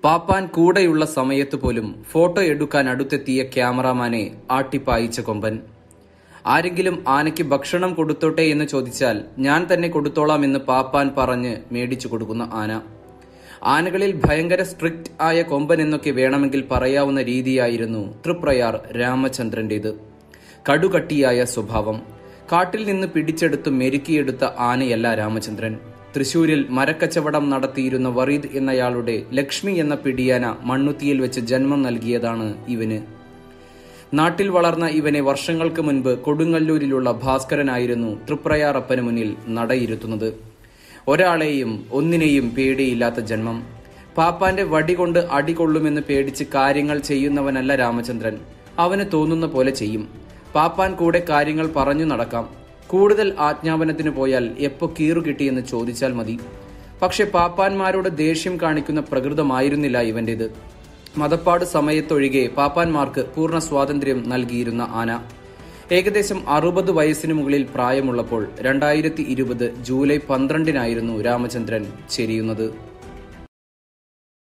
പാപ്പാൻ കൂടെയുള്ള സമയത്ത് പോലും ഫോട്ടോ എടുക്കാൻ അടുത്തെത്തിയ ക്യാമറാമാനെ ആട്ടിപ്പായിച്ച കൊമ്പൻ ആരെങ്കിലും ആനയ്ക്ക് ഭക്ഷണം കൊടുത്തോട്ടെ എന്ന് ചോദിച്ചാൽ ഞാൻ തന്നെ കൊടുത്തോളാം എന്ന് പാപ്പാൻ പറഞ്ഞ് മേടിച്ചു കൊടുക്കുന്ന ആന ആനകളിൽ ഭയങ്കര സ്ട്രിക്റ്റ് ആയ കൊമ്പൻ എന്നൊക്കെ വേണമെങ്കിൽ പറയാവുന്ന രീതിയായിരുന്നു തൃപ്രയാർ രാമചന്ദ്രന്റേത് കടുകട്ടിയായ സ്വഭാവം കാട്ടിൽ നിന്ന് പിടിച്ചെടുത്ത് മെരുക്കിയെടുത്ത ആനയല്ല രാമചന്ദ്രൻ തൃശൂരിൽ മരക്കച്ചവടം നടത്തിയിരുന്ന വറീദ് എന്നയാളുടെ ലക്ഷ്മി എന്ന പിടിയാന മണ്ണുത്തിയിൽ വെച്ച് ജന്മം നൽകിയതാണ് ഇവന് നാട്ടിൽ വളർന്ന ഇവനെ വർഷങ്ങൾക്ക് മുൻപ് കൊടുങ്ങല്ലൂരിലുള്ള ഭാസ്കരനായിരുന്നു തൃപ്രയാറപ്പന് മുന്നിൽ നടയിരുത്തുന്നത് ഒരാളെയും ഒന്നിനെയും പേടിയില്ലാത്ത ജന്മം പാപ്പാന്റെ വടി കൊണ്ട് അടി കൊള്ളുമെന്ന് പേടിച്ച് കാര്യങ്ങൾ ചെയ്യുന്നവനല്ല രാമചന്ദ്രൻ അവന് തോന്നുന്ന പോലെ ചെയ്യും പാപ്പാൻ കൂടെ കാര്യങ്ങൾ പറഞ്ഞു നടക്കാം കൂടുതൽ ആജ്ഞാപനത്തിന് പോയാൽ എപ്പോ കീറു കിട്ടിയെന്ന് ചോദിച്ചാൽ മതി പക്ഷെ പാപ്പാന്മാരോട് ദേഷ്യം കാണിക്കുന്ന പ്രകൃതമായിരുന്നില്ല ഇവന്റേത് മതപ്പാട് സമയത്തൊഴികെ പാപ്പാന്മാർക്ക് പൂർണ്ണ സ്വാതന്ത്ര്യം നൽകിയിരുന്ന ആന ഏകദേശം അറുപത് വയസ്സിന് മുകളിൽ പ്രായമുള്ളപ്പോൾ രണ്ടായിരത്തി ഇരുപത് ജൂലൈ പന്ത്രണ്ടിനായിരുന്നു രാമചന്ദ്രൻ ചെരിയുന്നത്